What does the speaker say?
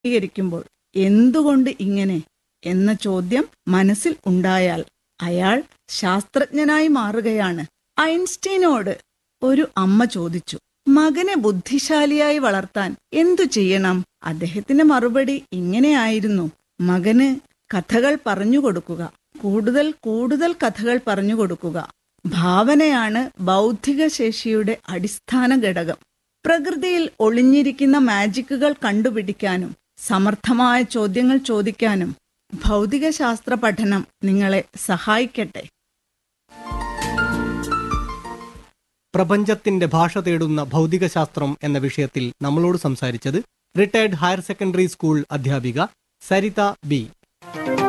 സ്വീകരിക്കുമ്പോൾ എന്തുകൊണ്ട് ഇങ്ങനെ എന്ന ചോദ്യം മനസ്സിൽ ഉണ്ടായാൽ അയാൾ ശാസ്ത്രജ്ഞനായി മാറുകയാണ് ഐൻസ്റ്റീനോട് ഒരു അമ്മ ചോദിച്ചു മകനെ ബുദ്ധിശാലിയായി വളർത്താൻ എന്തു ചെയ്യണം അദ്ദേഹത്തിന്റെ മറുപടി ഇങ്ങനെയായിരുന്നു മകന് കഥകൾ പറഞ്ഞു കൊടുക്കുക കൂടുതൽ കൂടുതൽ കഥകൾ പറഞ്ഞു കൊടുക്കുക ഭാവനയാണ് ബൗദ്ധിക ശേഷിയുടെ അടിസ്ഥാന ഘടകം പ്രകൃതിയിൽ ഒളിഞ്ഞിരിക്കുന്ന മാജിക്കുകൾ കണ്ടുപിടിക്കാനും സമർത്ഥമായ ചോദ്യങ്ങൾ ചോദിക്കാനും ഭൗതികശാസ്ത്ര പഠനം നിങ്ങളെ സഹായിക്കട്ടെ പ്രപഞ്ചത്തിന്റെ ഭാഷ തേടുന്ന ഭൗതികശാസ്ത്രം എന്ന വിഷയത്തിൽ നമ്മളോട് സംസാരിച്ചത് റിട്ടയർഡ് ഹയർ സെക്കൻഡറി സ്കൂൾ അധ്യാപിക സരിത ബി